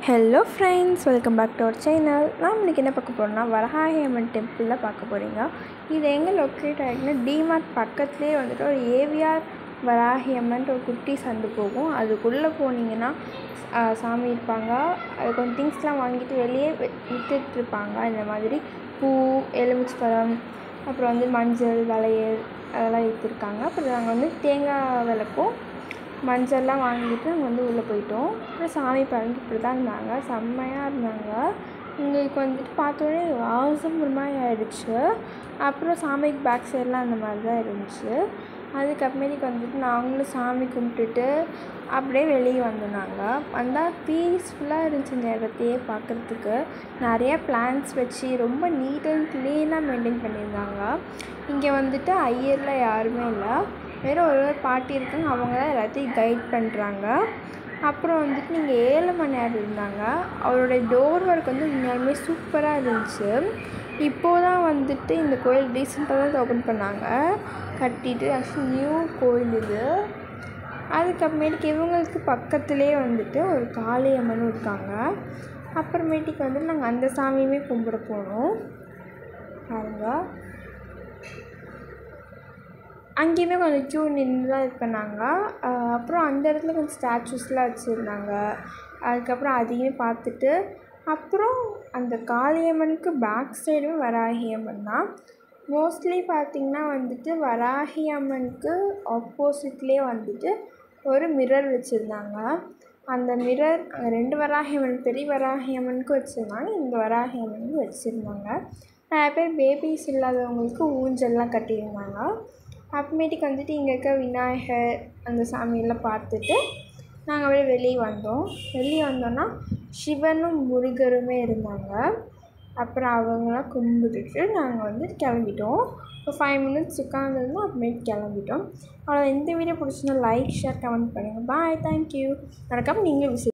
hello friends welcome back to our channel நான் இன்றைக்கி என்ன பார்க்க போகிறோம்னா வரஹாயி அம்மன் டெம்பிளில் பார்க்க போகிறீங்க இது எங்கே லொக்கேட் ஆகிருக்குன்னா டிமார்ட் பக்கத்துலேயே வந்துட்டு ஒரு ஏவிஆர் வராகி அம்மன்ட்டு ஒரு குட்டி சந்து போகும் அதுக்குள்ளே போனீங்கன்னா ஆ, சாமி இருப்பாங்க அது கொஞ்சம் திங்ஸ்லாம் வாங்கிட்டு வெளியே விற்றுட்டு இருப்பாங்க இந்த மாதிரி பூ எலுமிச்சை பழம் அப்புறம் வந்து மஞ்சள் வளையல் அதெல்லாம் விற்றுருக்காங்க அப்புறம் நாங்கள் வந்து தேங்காய் விளக்கும் மஞ்சள்லாம் வாங்கிட்டு நாங்கள் வந்து உள்ளே போயிட்டோம் அப்புறம் சாமி பாருங்க இப்படி தான் இருந்தாங்க செம்மையாக இருந்தாங்க எங்களுக்கு வந்துட்டு பார்த்தோன்னே வாசம் ஒரு மாதிரி ஆயிடுச்சு அப்புறம் சாமிக்கு பேக் சைட்லாம் அந்த மாதிரி தான் இருந்துச்சு அதுக்கப்புறமேட்டுக்கு வந்துட்டு நாங்களும் சாமி கும்பிட்டுட்டு அப்படியே வெளியே வந்தோம் நாங்கள் வந்தால் பீஸ்ஃபுல்லாக இருந்துச்சு இந்த இடத்தையே பார்க்குறதுக்கு நிறைய பிளான்ஸ் வச்சு ரொம்ப நீட் அண்ட் க்ளீனாக மெயின்டைன் பண்ணியிருந்தாங்க இங்கே வந்துட்டு ஐயரில் யாருமே இல்லை வெறும் ஒரு ஒரு பாட்டி இருக்காங்க அவங்க தான் எல்லாத்தையும் கைட் பண்ணுறாங்க அப்புறம் வந்துட்டு நீங்கள் ஏழு மணி நேரம் இருந்தாங்க அவருடைய டோர் ஒர்க் வந்து உண்மையாலுமே சூப்பராக இருந்துச்சு இப்போது தான் வந்துட்டு இந்த கோயில் ரீசெண்டாக தான் ஓப்பன் பண்ணாங்க கட்டிட்டு ஆக்சுவலி நியூ கோயில் இது அதுக்கப்புறமேட்டுக்கு இவங்களுக்கு பக்கத்துலேயே வந்துட்டு ஒரு காளியம்மனும் இருக்காங்க அப்புறமேட்டுக்கு வந்துட்டு நாங்கள் அந்த சாமியுமே கும்பிட போனோம் பாருங்கள் அங்கேயுமே கொஞ்சம் க்யூ நின்று தான் இது பண்ணாங்க அஹ் அப்புறம் அந்த இடத்துல கொஞ்சம் ஸ்டாச்சூஸ்லாம் வச்சுருந்தாங்க அதுக்கப்புறம் அதையுமே பார்த்துட்டு அப்புறம் அந்த காளியம்மனுக்கு பேக் சைடும் வராகி அம்மன் தான் மோஸ்ட்லி பார்த்திங்கன்னா வந்துட்டு வராகி அம்மனுக்கு ஆப்போசிட்லேயே வந்துட்டு ஒரு மிரர் வச்சுருந்தாங்க அந்த மிரர் அங்கே ரெண்டு வராகி அம்மன் பெரிய வராகி அம்மனுக்கும் வச்சுருந்தாங்க இந்த வராகி அம்மனுக்கும் வச்சுருந்தாங்க நிறைய பேர் பேபிஸ் இல்லாதவங்களுக்கு ஊஞ்சல்லாம் கட்டியிருந்தாங்க அப்புறமேட்டுக்கு வந்துட்டு இங்கே இருக்க விநாயகர் அந்த சாமியெல்லாம் பார்த்துட்டு நாங்கள் அப்படியே வெளியே வந்தோம் வெளியே வந்தோன்னா சிவனும் முருகருமே இருந்தாங்க அப்புறம் அவங்களாம் கும்பிட்டுட்டு நாங்கள் வந்து கிளம்பிட்டோம் ஒரு ஃபைவ் மினிட்ஸ் உட்காந்துருந்தோம் அப்புறமேட்டு கிளம்பிட்டோம் அவ்வளோ இந்த வீடியோ பிடிச்சிருந்தா லைக் ஷேர் கமெண்ட் பண்ணுங்கள் பாய் தேங்க்யூ மறக்காமல் நீங்களும் விசிட்